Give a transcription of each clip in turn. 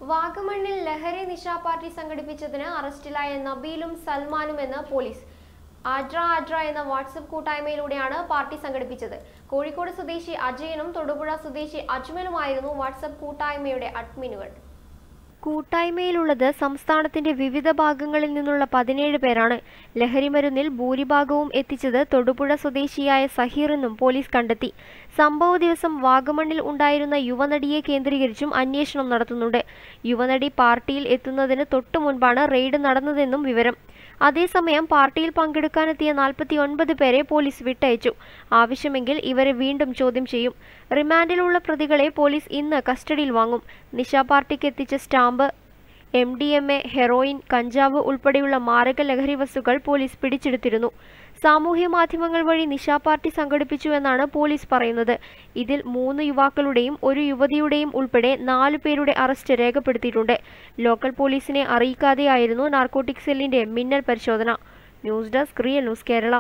വാഗമണ്ണിൽ ലഹരി നിശാ പാർട്ടി സംഘടിപ്പിച്ചതിന് അറസ്റ്റിലായ നബീലും സൽമാനും എന്ന് പോലീസ് ആഡ്ര ആഡ്ര എന്ന വാട്സപ്പ് കൂട്ടായ്മയിലൂടെയാണ് പാർട്ടി സംഘടിപ്പിച്ചത് കോഴിക്കോട് സ്വദേശി അജയനും തൊടുപുഴ സ്വദേശി അജ്മലുമായിരുന്നു വാട്സപ്പ് കൂട്ടായ്മയുടെ അഡ്മിനുകൾ കൂട്ടായ്മയിലുള്ളത് സംസ്ഥാനത്തിന്റെ വിവിധ ഭാഗങ്ങളിൽ നിന്നുള്ള പതിനേഴ് പേരാണ് ലഹരിമരുന്നിൽ ഭൂരിഭാഗവും എത്തിച്ചത് തൊടുപുഴ സ്വദേശിയായ സഹീർ എന്നും പോലീസ് കണ്ടെത്തി സംഭവ ദിവസം വാഗമണ്ണിൽ ഉണ്ടായിരുന്ന യുവനടിയെ കേന്ദ്രീകരിച്ചും അന്വേഷണം നടത്തുന്നുണ്ട് യുവനടി പാർട്ടിയിൽ എത്തുന്നതിന് തൊട്ടു മുൻപാണ് റെയ്ഡ് നടന്നതെന്നും വിവരം അതേസമയം പാർട്ടിയിൽ പങ്കെടുക്കാനെത്തിയ നാൽപ്പത്തി ഒൻപത് പേരെ പോലീസ് വിട്ടയച്ചു ആവശ്യമെങ്കിൽ ഇവരെ വീണ്ടും ചോദ്യം ചെയ്യും റിമാൻഡിലുള്ള പ്രതികളെ പോലീസ് ഇന്ന് കസ്റ്റഡിയിൽ വാങ്ങും നിശാ പാർട്ടിക്ക് എത്തിച്ച stamp M D M A heroin കഞ്ചാവ് ഉൾപ്പെടെയുള്ള മാരക ലഹരി വസ്തുക്കൾ പോലീസ് പിടിച്ചെടുത്തിരുന്നു സാമൂഹ്യ മാധ്യമങ്ങൾ വഴി നിശാ പാർട്ടി സംഘടിപ്പിച്ചു എന്നാണ് പോലീസ് പറയുന്നത് ഇതിൽ മൂന്ന് യുവാക്കളുടെയും ഒരു യുവതിയുടെയും ഉൾപ്പെടെ നാലു പേരുടെ അറസ്റ്റ് രേഖപ്പെടുത്തിയിട്ടുണ്ട് ലോക്കൽ പോലീസിനെ അറിയിക്കാതെയായിരുന്നു നാർക്കോട്ടിക് സെല്ലിന്റെ മിന്നൽ പരിശോധന news desk real news Kerala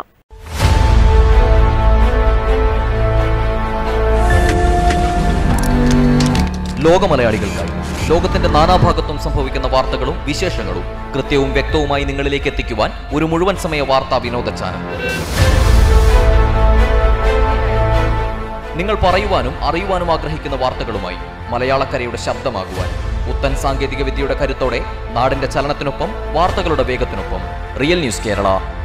ലോകമലയാളികൾക്കായി ലോകത്തിന്റെ നാനാഭാഗത്തും സംഭവിക്കുന്ന വാർത്തകളും വിശേഷങ്ങളും കൃത്യവും വ്യക്തവുമായി നിങ്ങളിലേക്ക് എത്തിക്കുവാൻ ഒരു മുഴുവൻ സമയ വാർത്താ വിനോദ ചാനൽ നിങ്ങൾ പറയുവാനും അറിയുവാനും ആഗ്രഹിക്കുന്ന വാർത്തകളുമായി മലയാളക്കരയുടെ ശബ്ദമാകുവാൻ പുത്തൻ സാങ്കേതിക വിദ്യയുടെ കരുത്തോടെ നാടിന്റെ ചലനത്തിനൊപ്പം വാർത്തകളുടെ വേഗത്തിനൊപ്പം റിയൽ ന്യൂസ് കേരള